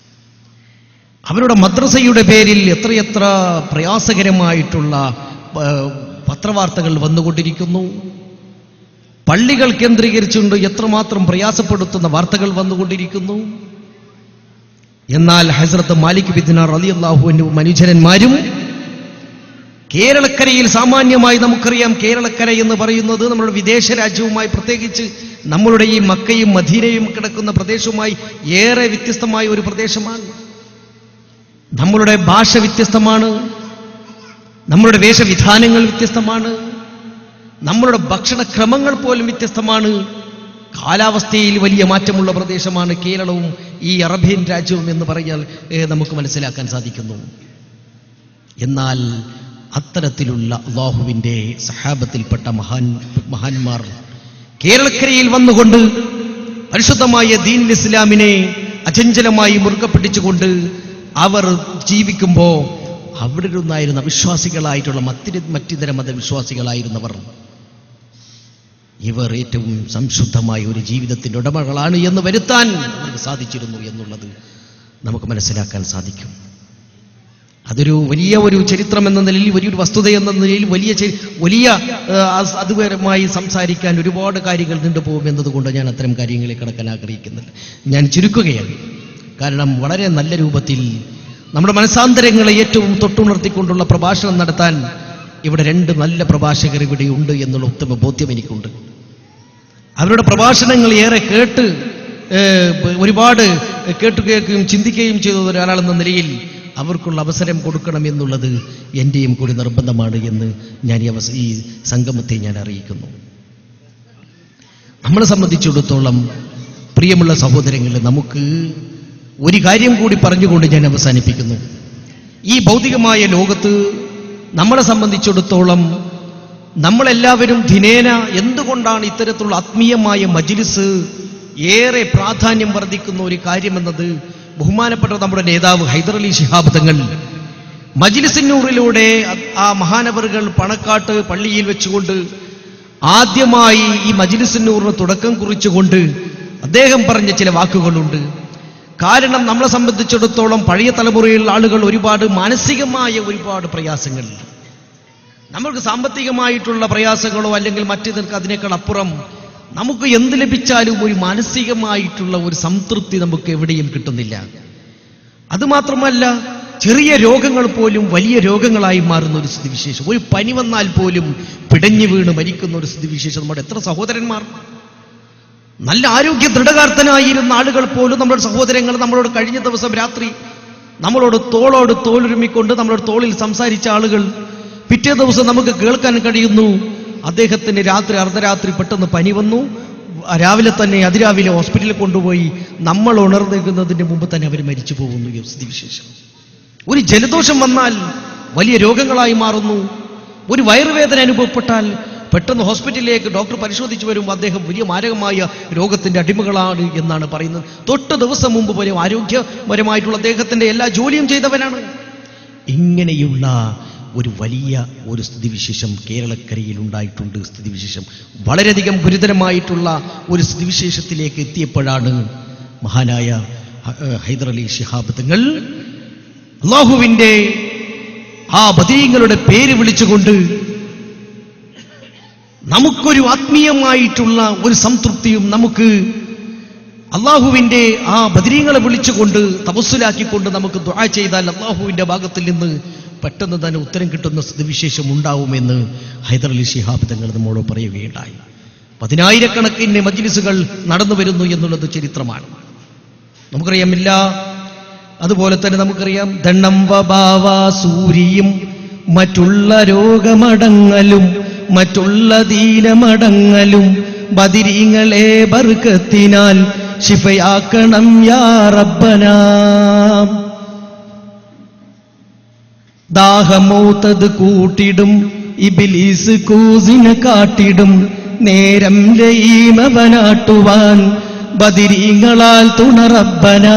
അവരുടെ മദ്രസയുടെ പേരിൽ എത്രയെത്ര പ്രയാസകരമായിട്ടുള്ള ആ, പത്രവാർത്തകൾ വന്നുകൊണ്ടിരിക്കുന്നു പള്ളികൾ കേന്ദ്രീകരിച്ചുകൊണ്ട് എത്രമാത്രം പ്രയാസപ്പെടുത്തുന്ന വാർത്തകൾ വന്നുകൊണ്ടിരിക്കുന്നു എന്നാൽ ഹസ്രത്ത് മാലിക് ബിദ്നാർ അലി അള്ളാഹുവിൻ്റെ മനുഷ്യന്മാരും കേരളക്കരയിൽ സാമാന്യമായി നമുക്കറിയാം കേരളക്കര എന്ന് പറയുന്നത് നമ്മുടെ വിദേശ രാജ്യവുമായി പ്രത്യേകിച്ച് നമ്മളുടെ ഈ മക്കയും മദീനയും കിടക്കുന്ന പ്രദേശവുമായി ഏറെ വ്യത്യസ്തമായ ഒരു പ്രദേശമാണ് നമ്മളുടെ ഭാഷ വ്യത്യസ്തമാണ് നമ്മളുടെ വേഷവിധാനങ്ങൾ വ്യത്യസ്തമാണ് നമ്മളുടെ ഭക്ഷണക്രമങ്ങൾ പോലും വ്യത്യസ്തമാണ് കാലാവസ്ഥയിൽ വലിയ മാറ്റമുള്ള പ്രദേശമാണ് കേരളവും ഈ അറബിയൻ രാജ്യവും എന്ന് പറഞ്ഞാൽ ഏ, നമുക്ക് മനസ്സിലാക്കാൻ സാധിക്കുന്നു എന്നാൽ അത്തരത്തിലുള്ള അള്ളാഹുവിൻ്റെ സഹാബത്തിൽപ്പെട്ട മഹാൻ മഹാന്മാർ കേരളക്കരയിൽ വന്നുകൊണ്ട് പരിശുദ്ധമായ ദീൻ ഇസ്ലാമിനെ അചഞ്ചലമായി മുറുകെ പിടിച്ചുകൊണ്ട് അവർ ജീവിക്കുമ്പോൾ അവിടെ ഇരുന്നായിരുന്ന വിശ്വാസികളായിട്ടുള്ള മറ്റിര മറ്റിതര മതവിശ്വാസികളായിരുന്നവർ ഇവർ ഏറ്റവും സംശുദ്ധമായ ഒരു ജീവിതത്തിന്റെ ഉടമകളാണ് എന്ന് വരുത്താൻ അവർക്ക് സാധിച്ചിരുന്നു എന്നുള്ളത് നമുക്ക് മനസ്സിലാക്കാൻ സാധിക്കും അതൊരു വലിയ ഒരു ചരിത്രം എന്ന നിലയിൽ വലിയൊരു വസ്തുത എന്ന നിലയിൽ വലിയ ചരി- വലിയ ആ, അസ്- അതുപരമായി സംസാരിക്കാൻ ഒരുപാട് കാര്യങ്ങൾ നീണ്ടുപോകും എന്നതുകൊണ്ട് ഞാൻ അത്തരം കാര്യങ്ങളിൽ കിടക്കാൻ ആഗ്രഹിക്കുന്നില്ല ഞാൻ ചുരുക്കുകയാണ് കാരണം വളരെ നല്ല രൂപത്തിൽ നമ്മുടെ മനസാന്തരങ്ങളെ ഏറ്റവും തൊട്ടുണർത്തിക്കൊണ്ടുള്ള പ്രഭാഷണം നടത്താൻ ഇവിടെ രണ്ട് നല്ല പ്രഭാഷകർ ഇവിടെ ഉണ്ട് എന്നുള്ള ഉത്തമ ബോധ്യം എനിക്കുണ്ട് അവരുടെ പ്രഭാഷണങ്ങൾ ഏറെ കേട്ട് ഏഹ്, ഒരുപാട് കേട്ടു കേൾക്കുകയും ചിന്തിക്കുകയും ചെയ്ത ഒരാളെന്ന നിലയിൽ അവർക്കുള്ള അവസരം കൊടുക്കണം എന്നുള്ളത് എൻ്റെയും കൂടി നിർബന്ധമാണ് എന്ന് ഞാൻ ഈ അവസ ഈ സംഗമത്തെ ഞാൻ അറിയിക്കുന്നു നമ്മളെ സംബന്ധിച്ചിടത്തോളം പ്രിയമുള്ള സഹോദരങ്ങളെ നമുക്ക് ഒരു കാര്യം കൂടി പറഞ്ഞുകൊണ്ട് ഞാൻ അവസാനിപ്പിക്കുന്നു ഈ ഭൗതികമായ ലോകത്ത് നമ്മളെ സംബന്ധിച്ചിടത്തോളം നമ്മളെല്ലാവരും ദിനേന എന്തുകൊണ്ടാണ് ഇത്തരത്തിലുള്ള ആത്മീയമായ മജിലിസ് ഏറെ പ്രാധാന്യം വർദ്ധിക്കുന്ന ഒരു കാര്യമെന്നത് ബഹുമാനപ്പെട്ട നമ്മുടെ നേതാവ് ഹൈദരലി ശിഹാബ് തങ്ങൾ മജിലിസിനൂറിലൂടെ ആ മഹാനവറുകൾ പണക്കാട്ട് പള്ളിയിൽ വെച്ചുകൊണ്ട് ആദ്യമായി ഈ മജിലിസിനൂറിന് തുടക്കം കുറിച്ചുകൊണ്ട് അദ്ദേഹം പറഞ്ഞ ചില വാക്കുകളുണ്ട് കാരണം നമ്മളെ സംബന്ധിച്ചിടത്തോളം പഴയ തലമുറയിലുള്ള ആളുകൾ ഒരുപാട് മാനസികമായ ഒരുപാട് പ്രയാസങ്ങൾ നമ്മൾക്ക് സാമ്പത്തികമായിട്ടുള്ള പ്രയാസങ്ങളോ അല്ലെങ്കിൽ മറ്റേതൊക്കെ അതിനേക്കാൾ അപ്പുറം നമുക്ക് എന്ത് ലഭിച്ചാലും ഒരു മാനസികമായിട്ടുള്ള ഒരു സംതൃപ്തി നമുക്ക് എവിടെയും കിട്ടുന്നില്ല അതുമാത്രമല്ല ചെറിയ രോഗങ്ങൾ പോലും വലിയ രോഗങ്ങളായി മാറുന്ന ഒരു സ്ഥിതിവിശേഷം ഒരു പനി വന്നാൽ പോലും പിടഞ്ഞു വീണ് മരിക്കുന്ന ഒരു സ്ഥിതിവിശേഷം നമ്മുടെ എത്ര സഹോദരന്മാർ നല്ല ആരോഗ്യ ദൃഢകാർത്തനായിരുന്ന ആളുകൾ പോലും നമ്മുടെ സഹോദരങ്ങൾ നമ്മളോട് കഴിഞ്ഞ ദിവസം രാത്രി നമ്മളോട് തോളോട് തോളുരുമിക്കൊണ്ട് നമ്മളോട് തോളിൽ സംസാരിച്ച ആളുകൾ പിറ്റേ ദിവസം നമുക്ക് കേൾക്കാൻ കഴിയുന്നു അദ്ദേഹത്തിന് രാത്രി അർദ്ധരാത്രി പെട്ടെന്ന് പനി വന്നു രാവിലെ തന്നെ അതിരാവിലെ ഹോസ്പിറ്റലിൽ കൊണ്ടുപോയി നമ്മൾ ഉണർന്നിരിക്കുന്നതിന് മുമ്പ് തന്നെ അവർ മരിച്ചു പോകുന്നു ഈ സ്ഥിതിവിശേഷം ഒരു ജലദോഷം വന്നാൽ വലിയ രോഗങ്ങളായി മാറുന്നു ഒരു വയറുവേദന അനുഭവപ്പെട്ടാൽ പെട്ടെന്ന് ഹോസ്പിറ്റലിലേക്ക് ഡോക്ടർ പരിശോധിച്ചു വരുമ്പോൾ അദ്ദേഹം വലിയ മാരകമായ രോഗത്തിന്റെ അടിമകളാണ് എന്നാണ് പറയുന്നത് തൊട്ട് ദിവസം മുമ്പ് വരെ ആരോഗ്യപരമായിട്ടുള്ള അദ്ദേഹത്തിന്റെ എല്ലാ ജോലിയും ചെയ്തവനാണ് ഇങ്ങനെയുള്ള ഒരു വലിയ ഒരു സ്ഥിതിവിശേഷം കേരളക്കരയിൽ ഉണ്ടായിട്ടുണ്ട് സ്ഥിതിവിശേഷം വളരെയധികം ഗുരുതരമായിട്ടുള്ള ഒരു സ്ഥിതിവിശേഷത്തിലേക്ക് എത്തിയപ്പോഴാണ് മഹാനായ ഹ- ഏഹ് ഹൈദർ അലി ശിഹാബ് തങ്ങൾ അള്ളാഹുവിന്റെ ആ ബദീങ്ങളുടെ പേര് വിളിച്ചുകൊണ്ട് നമുക്കൊരു ആത്മീയമായിട്ടുള്ള ഒരു സംതൃപ്തിയും നമുക്ക് അള്ളാഹുവിന്റെ ആ ബദരീങ്ങളെ വിളിച്ചുകൊണ്ട് തപസ്സുലാക്കിക്കൊണ്ട് നമുക്ക് ദുആ ചെയ്താൽ അള്ളാഹുവിന്റെ ഭാഗത്തിൽ നിന്ന് പെട്ടെന്ന് തന്നെ ഉത്തരം കിട്ടുന്ന സ്ഥിതിവിശേഷം ഉണ്ടാവുമെന്ന് ഹൈദർ അലി ശിഹാബ് തങ്ങൾ നമ്മോട് പറയുകയുണ്ടായി പതിനായിരക്കണക്കിന് മജ്ലിസുകൾ നടന്നു വരുന്നു എന്നുള്ളത് ചരിത്രമാണ് നമുക്കറിയാം ഇല്ല അതുപോലെ തന്നെ നമുക്കറിയാം ദണ്ണം വബാവ സൂരിയും മറ്റുള്ള രോഗമടങ്ങലും മറ്റുള്ള ദീനമടങ്ങലും ബദിരീങ്ങളെ ബർക്കത്തിനാൽ ശിഫയാക്കണം യാ റബ്ബനാ ദാഹമൂത്തത് കൂട്ടിടും ഇബിലീസ് കൂസിനെ കാട്ടിടും നേരം ലീമവനാട്ടുവാൻ ബദിരീങ്ങളാൽ തുണറബ്ബനാ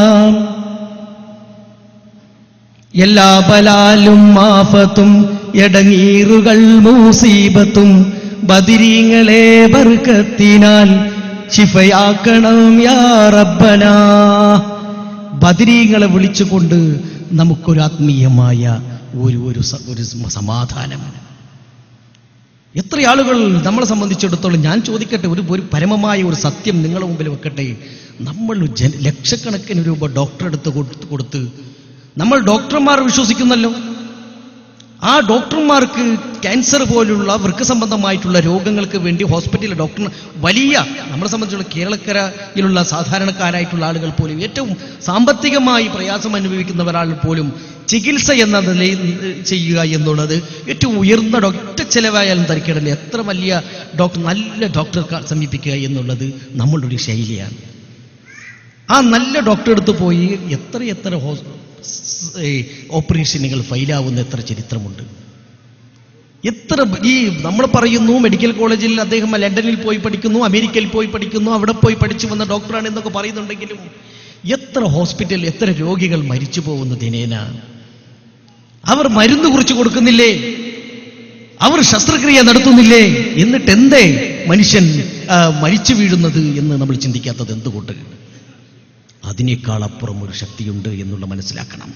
എല്ലാ ബലാലും മാഫത്തും എടങ്ങീറുകൾ മൂസീബത്തും ബദിരീങ്ങളെ ബർക്കത്തിനാൽ ശിഫയാക്കണം യാ റബ്ബനാ ബദിരീങ്ങളെ വിളിച്ചുകൊണ്ട് നമുക്കൊരു ആത്മീയമായ ഒരു ഒരു സ- ഒരു സമാധാനം എത്ര ആളുകൾ നമ്മളെ സംബന്ധിച്ചിടത്തോളം ഞാൻ ചോദിക്കട്ടെ ഒരു ഒരു പരമമായ ഒരു സത്യം നിങ്ങളുടെ മുമ്പിൽ വെക്കട്ടെ നമ്മൾ ജന ലക്ഷക്കണക്കിന് രൂപ ഡോക്ടർ എടുത്ത് കൊടുത്ത് കൊടുത്ത് നമ്മൾ ഡോക്ടർമാർ വിശ്വസിക്കുന്നല്ലോ ആ ഡോക്ടർമാർക്ക് ക്യാൻസർ പോലുള്ള വൃക്ക സംബന്ധമായിട്ടുള്ള രോഗങ്ങൾക്ക് വേണ്ടി ഹോസ്പിറ്റലിൽ ഡോക്ടർ വലിയ നമ്മളെ സംബന്ധിച്ചുള്ള കേരളക്കരയിലുള്ള സാധാരണക്കാരായിട്ടുള്ള ആളുകൾ പോലും ഏറ്റവും സാമ്പത്തികമായി പ്രയാസം അനുഭവിക്കുന്ന ഒരാൾ പോലും ചികിത്സ എന്ന നിലയിൽ ചെയ്യുക എന്നുള്ളത് ഏറ്റവും ഉയർന്ന ഡോക്ടർ ചെലവായാലും തരക്കേടില്ല എത്ര വലിയ ഡോക്ടർ നല്ല ഡോക്ടറെ സമീപിക്കുക എന്നുള്ളത് നമ്മളുടെ ഒരു ശൈലിയാണ് ആ നല്ല ഡോക്ടറെ അടുത്ത് പോയി എത്ര എത്ര ഹോസ് ഈ ഓപ്പറേഷനുകൾ ഫെയിലാവുന്ന എത്ര ചരിത്രമുണ്ട് എത്ര ഈ നമ്മൾ പറയുന്നു മെഡിക്കൽ കോളേജിൽ അദ്ദേഹം ലണ്ടനിൽ പോയി പഠിക്കുന്നു അമേരിക്കയിൽ പോയി പഠിക്കുന്നു അവിടെ പോയി പഠിച്ചു വന്ന ഡോക്ടറാണ് എന്നൊക്കെ പറയുന്നുണ്ടെങ്കിലും എത്ര ഹോസ്പിറ്റലിൽ എത്ര രോഗികൾ മരിച്ചു പോകുന്നു ദിനേന അവർ മരുന്ന് കുറിച്ച് കൊടുക്കുന്നില്ലേ അവർ ശസ്ത്രക്രിയ നടത്തുന്നില്ലേ എന്നിട്ട് എന്തേ മനുഷ്യൻ ആ, മരിച്ചു വീഴുന്നത് എന്ന് നമ്മൾ ചിന്തിക്കാത്തത് എന്തുകൊണ്ട് അതിനേക്കാൾ അപ്പുറം ഒരു ശക്തിയുണ്ട് എന്നുള്ള മനസ്സിലാക്കണം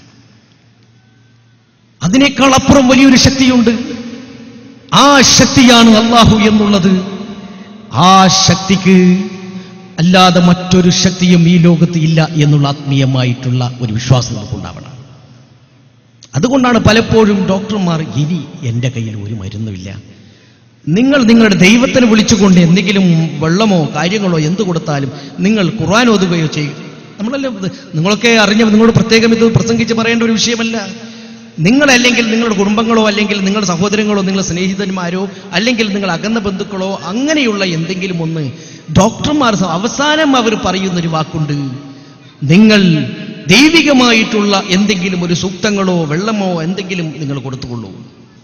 അതിനേക്കാൾ അപ്പുറം വലിയൊരു ശക്തിയുണ്ട് ആ ശക്തിയാണ് അള്ളാഹു എന്നുള്ളത് ആ ശക്തിക്ക് അല്ലാതെ മറ്റൊരു ശക്തിയും ഈ ലോകത്ത് ഇല്ല എന്നുള്ള ആത്മീയമായിട്ടുള്ള ഒരു വിശ്വാസം നമുക്കുണ്ടാവണം അതുകൊണ്ടാണ് പലപ്പോഴും ഡോക്ടർമാർ ഇനി എൻ്റെ കയ്യിൽ ഒരു മരുന്നുമില്ല നിങ്ങൾ നിങ്ങളുടെ ദൈവത്തിന് വിളിച്ചുകൊണ്ട് എന്തെങ്കിലും വെള്ളമോ കാര്യങ്ങളോ എന്ത് കൊടുത്താലും നിങ്ങൾ ഖുർആൻ ഓതുകയോ ചെയ്യും നമ്മളല്ലേ ഇത് നിങ്ങളൊക്കെ അറിഞ്ഞ നിങ്ങളോട് പ്രത്യേകം ഇത് പ്രസംഗിച്ച് പറയേണ്ട ഒരു വിഷയമല്ല നിങ്ങളല്ലെങ്കിൽ നിങ്ങളുടെ കുടുംബങ്ങളോ അല്ലെങ്കിൽ നിങ്ങളുടെ സഹോദരങ്ങളോ നിങ്ങളുടെ സ്നേഹിതന്മാരോ അല്ലെങ്കിൽ നിങ്ങൾ അകന്ന ബന്ധുക്കളോ അങ്ങനെയുള്ള എന്തെങ്കിലും ഒന്ന് ഡോക്ടർമാർ സ- അവസാനം അവർ പറയുന്നൊരു വാക്കുണ്ട് നിങ്ങൾ ദൈവികമായിട്ടുള്ള എന്തെങ്കിലും ഒരു സൂക്തങ്ങളോ വെള്ളമോ എന്തെങ്കിലും നിങ്ങൾ കൊടുത്തുകൊള്ളൂ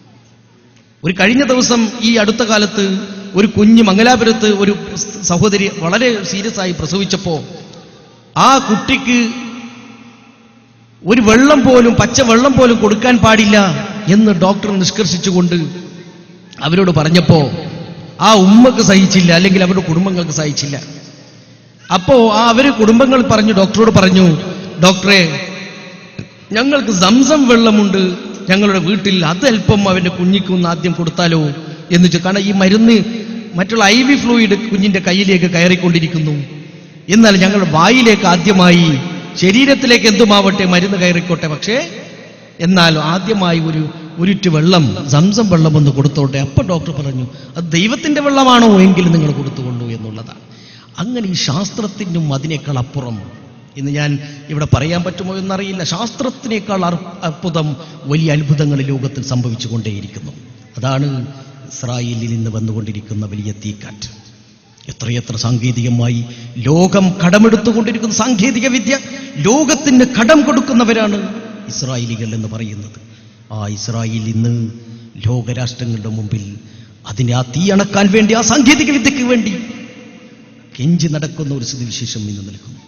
ഒരു കഴിഞ്ഞ ദിവസം ഈ അടുത്ത കാലത്ത് ഒരു കുഞ്ഞ് മംഗലാപുരത്ത് ഒരു സഹോദരി വളരെ സീരിയസ് ആയി പ്രസവിച്ചപ്പോ ആ കുട്ടിക്ക് ഒരു വെള്ളം പോലും പച്ച വെള്ളം പോലും കൊടുക്കാൻ പാടില്ല എന്ന് ഡോക്ടർ നിഷ്കർഷിച്ചുകൊണ്ട് അവരോട് പറഞ്ഞപ്പോ ആ ഉമ്മക്ക് സഹിച്ചില്ല അല്ലെങ്കിൽ അവരുടെ കുടുംബങ്ങൾക്ക് സഹിച്ചില്ല അപ്പോ ആ അവര് കുടുംബങ്ങൾ പറഞ്ഞു ഡോക്ടറോട് പറഞ്ഞു ഡോക്ടറെ ഞങ്ങൾക്ക് സംസം വെള്ളമുണ്ട് ഞങ്ങളുടെ വീട്ടിൽ അതല്പം അവന്റെ കുഞ്ഞിക്കൊന്ന് ആദ്യം കൊടുത്താലോ എന്ന് വെച്ചു കാരണം ഈ മരുന്ന് മറ്റുള്ള ഐ വി ഫ്ലൂയിഡ് കുഞ്ഞിന്റെ കയ്യിലേക്ക് കയറിക്കൊണ്ടിരിക്കുന്നു എന്നാൽ ഞങ്ങളുടെ വായിലേക്ക് ആദ്യമായി ശരീരത്തിലേക്ക് എന്തുമാവട്ടെ മരുന്ന് കയറിക്കോട്ടെ പക്ഷേ എന്നാൽ ആദ്യമായി ഒരു ഉരുറ്റ് വെള്ളം സംസം വെള്ളം ഒന്ന് കൊടുത്തോട്ടെ അപ്പൊ ഡോക്ടർ പറഞ്ഞു അത് ദൈവത്തിന്റെ വെള്ളമാണോ എങ്കിൽ നിങ്ങൾ കൊടുത്തുകൊള്ളൂ എന്നുള്ളതാണ് അങ്ങനെ ഈ ശാസ്ത്രത്തിനും അതിനേക്കാൾ അപ്പുറം ഇന്ന് ഞാൻ ഇവിടെ പറയാൻ പറ്റുമോ എന്നറിയില്ല ശാസ്ത്രത്തിനേക്കാൾ അർ- അത്ഭുതം വലിയ അത്ഭുതങ്ങൾ ഈ ലോകത്തിൽ സംഭവിച്ചുകൊണ്ടേയിരിക്കുന്നു അതാണ് ഇസ്രായേലിൽ നിന്ന് വന്നുകൊണ്ടിരിക്കുന്ന വലിയ തീക്കാറ്റ് എത്രയെത്ര സാങ്കേതികമായി ലോകം കടമെടുത്തുകൊണ്ടിരിക്കുന്ന സാങ്കേതിക വിദ്യ ലോകത്തിന് കടം കൊടുക്കുന്നവരാണ് ഇസ്രായേലികൾ എന്ന് പറയുന്നത് ആ ഇസ്രായേൽ ഇന്ന് ലോകരാഷ്ട്രങ്ങളുടെ മുമ്പിൽ അതിനെ ആ തീ അണക്കാൻ വേണ്ടി ആ സാങ്കേതിക വിദ്യക്ക് വേണ്ടി കെഞ്ചി നടക്കുന്ന ഒരു സ്ഥിതിവിശേഷം ഇന്ന് നിൽക്കുന്നു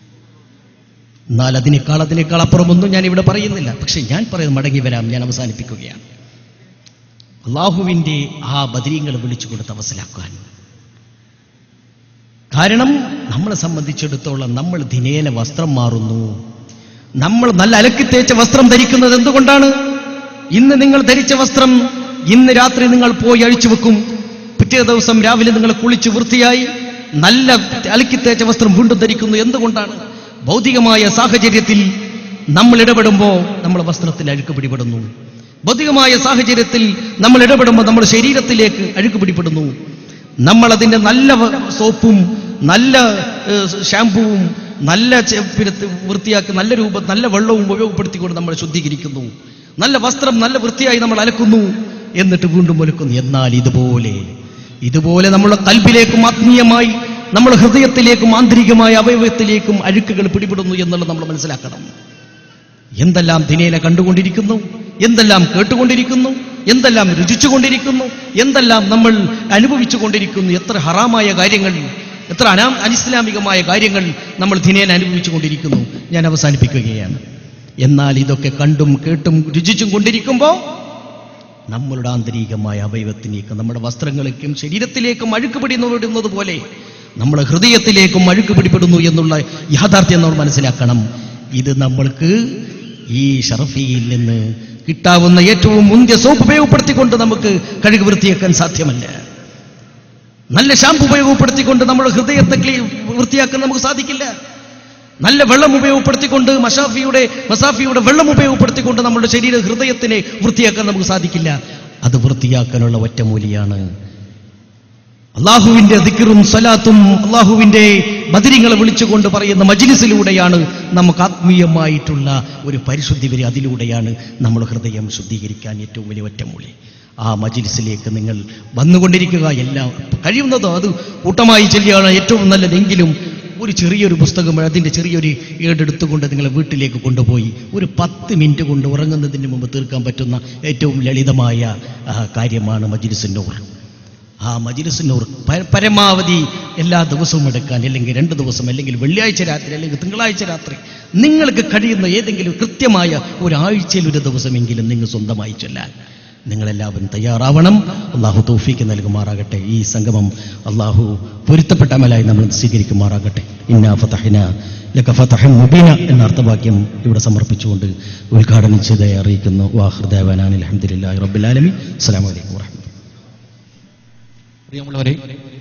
എന്നാൽ അതിനേക്കാൾ അതിനേക്കാൾ അപ്പുറമൊന്നും ഞാൻ ഇവിടെ പറയുന്നില്ല പക്ഷെ ഞാൻ പറയുന്നത് മടങ്ങി വരാം ഞാൻ അവസാനിപ്പിക്കുകയാണ് അള്ളാഹുവിൻ്റെ ആ ബദരീങ്ങളെ വിളിച്ചു കൊടുത്ത് അവസലാക്കാൻ കാരണം നമ്മളെ സംബന്ധിച്ചിടത്തോളം നമ്മൾ ദിനേന വസ്ത്രം മാറുന്നു നമ്മൾ നല്ല അലക്കി തേച്ച വസ്ത്രം ധരിക്കുന്നത് എന്തുകൊണ്ടാണ് ഇന്ന് നിങ്ങൾ ധരിച്ച വസ്ത്രം ഇന്ന് രാത്രി നിങ്ങൾ പോയി അഴിച്ചു വെക്കും പിറ്റേ ദിവസം രാവിലെ നിങ്ങൾ കുളിച്ച് വൃത്തിയായി നല്ല അലക്കി തേച്ച വസ്ത്രം വീണ്ടും ധരിക്കുന്നു എന്തുകൊണ്ടാണ് ഭൗതികമായ സാഹചര്യത്തിൽ നമ്മൾ ഇടപെടുമ്പോൾ നമ്മുടെ വസ്ത്രത്തിൽ അഴുക്ക് പിടിപെടുന്നു ഭൗതികമായ സാഹചര്യത്തിൽ നമ്മൾ ഇടപെടുമ്പോൾ നമ്മുടെ ശരീരത്തിലേക്ക് അഴുക്ക് പിടിപെടുന്നു നമ്മൾ അതിന്റെ നല്ല വ- സോപ്പും നല്ല ഏഹ്, ഷാമ്പുവും നല്ല ചെ- പിന്നെ ത് വൃത്തിയാക്കി നല്ല രൂപ നല്ല വെള്ളവും ഉപയോഗപ്പെടുത്തിക്കൊണ്ട് നമ്മൾ ശുദ്ധീകരിക്കുന്നു നല്ല വസ്ത്രം നല്ല വൃത്തിയായി നമ്മൾ അലക്കുന്നു എന്നിട്ട് വീണ്ടും ഒലുക്കുന്നു എന്നാൽ ഇതുപോലെ ഇതുപോലെ നമ്മുടെ കൽബിലേക്കും ആത്മീയമായി നമ്മുടെ ഹൃദയത്തിലേക്കും ആന്തരികമായ അവയവത്തിലേക്കും അഴുക്കുകൾ പിടിപെടുന്നു എന്നുള്ളത് നമ്മൾ മനസ്സിലാക്കണം എന്തെല്ലാം ദിനേന കണ്ടുകൊണ്ടിരിക്കുന്നു എന്തെല്ലാം കേട്ടുകൊണ്ടിരിക്കുന്നു എന്തെല്ലാം രുചിച്ചുകൊണ്ടിരിക്കുന്നു എന്തെല്ലാം നമ്മൾ അനുഭവിച്ചു കൊണ്ടിരിക്കുന്നു എത്ര ഹറാമായ കാര്യങ്ങൾ എത്ര അനാ അനിസ്ലാമികമായ കാര്യങ്ങൾ നമ്മൾ ദിനേന അനുഭവിച്ചു കൊണ്ടിരിക്കുന്നു ഞാൻ അവസാനിപ്പിക്കുകയാണ് എന്നാൽ ഇതൊക്കെ കണ്ടും കേട്ടും രുചിച്ചും കൊണ്ടിരിക്കുമ്പോൾ നമ്മളുടെ ആന്തരികമായ അവയവത്തിലേക്കും നമ്മുടെ വസ്ത്രങ്ങളിലേക്കും ശരീരത്തിലേക്കും അഴുക്ക് പിടിപ്പെടുന്നത് പോലെ നമ്മുടെ ഹൃദയത്തിലേക്കും അഴുക്ക് പിടിപ്പെടുന്നു എന്നുള്ള യാഥാർത്ഥ്യം നമ്മൾ മനസ്സിലാക്കണം ഇത് നമ്മൾക്ക് ഈ ഷറഫിയിൽ നിന്ന് കിട്ടാവുന്ന ഏറ്റവും മുന്തിയ സോപ്പ് ഉപയോഗപ്പെടുത്തിക്കൊണ്ട് നമുക്ക് കഴുകി വൃത്തിയാക്കാൻ സാധ്യമല്ല നല്ല ഷാമ്പു ഉപയോഗപ്പെടുത്തിക്കൊണ്ട് നമ്മുടെ ഹൃദയത്തെ ക്ലീ വൃത്തിയാക്കാൻ നമുക്ക് സാധിക്കില്ല നല്ല വെള്ളം ഉപയോഗപ്പെടുത്തിക്കൊണ്ട് മഷാഫിയുടെ മസാഫിയുടെ വെള്ളം ഉപയോഗപ്പെടുത്തിക്കൊണ്ട് നമ്മുടെ ശരീര ഹൃദയത്തിനെ വൃത്തിയാക്കാൻ നമുക്ക് സാധിക്കില്ല അത് വൃത്തിയാക്കാനുള്ള ഒറ്റമൂലിയാണ് അള്ളാഹുവിന്റെ ദിക്കറും സ്വലാത്തും അള്ളാഹുവിന്റെ ബദിരിങ്ങളെ വിളിച്ചുകൊണ്ട് പറയുന്ന മജിലിസിലൂടെയാണ് നമുക്ക് ആത്മീയമായിട്ടുള്ള ഒരു പരിശുദ്ധി വരെ അതിലൂടെയാണ് നമ്മുടെ ഹൃദയം ശുദ്ധീകരിക്കാൻ ഏറ്റവും വലിയ ഒറ്റമൂലി ആ മജിലിസിലേക്ക് നിങ്ങൾ വന്നുകൊണ്ടിരിക്കുക എല്ലാം കഴിയുന്നതോ അത് കൂട്ടമായി ചെല്ലുകയാണ് ഏറ്റവും നല്ലതെങ്കിലും ഒരു ചെറിയൊരു പുസ്തകം അതിൻ്റെ ചെറിയൊരു ഏടെടുത്തുകൊണ്ട് നിങ്ങളെ വീട്ടിലേക്ക് കൊണ്ടുപോയി ഒരു പത്ത് മിനിറ്റ് കൊണ്ട് ഉറങ്ങുന്നതിന് മുമ്പ് തീർക്കാൻ പറ്റുന്ന ഏറ്റവും ലളിതമായ ആ, കാര്യമാണ് മജിലിസിൻ്റെ ഓർ ആ മജിലിസിനൂർ പ- പരമാവധി എല്ലാ ദിവസവും എടുക്കാൻ അല്ലെങ്കിൽ രണ്ട് ദിവസം അല്ലെങ്കിൽ വെള്ളിയാഴ്ച രാത്രി അല്ലെങ്കിൽ തിങ്കളാഴ്ച രാത്രി നിങ്ങൾക്ക് കഴിയുന്ന ഏതെങ്കിലും കൃത്യമായ ഒരാഴ്ചയിൽ ഒരു ദിവസമെങ്കിലും നിങ്ങൾ സ്വന്തമായി ചൊല്ലാൻ നിങ്ങളെല്ലാവരും തയ്യാറാവണം അള്ളാഹു തൗഫീക്ക് നൽകുമാറാകട്ടെ ഈ സംഗമം അള്ളാഹു പൊരുത്തപ്പെട്ട അമലായി നമ്മൾ സ്വീകരിക്കുമാറാകട്ടെ ഇന്നാ ഫതഹിന ലക ഫതഹൻ മുബീന എന്ന അർത്ഥവാക്യം ഇവിടെ സമർപ്പിച്ചുകൊണ്ട് ഉദ്ഘാടനം ചെയ്തതായി അറിയിക്കുന്നു വാഹൃദേവനാൻ അലഹമുല്ലാ റബ്ബുലാലമി അസ്സലാമു അലൈക്കും വറഹ്മത്തുള്ളാഹി പ്രിയമുള്ളവരെ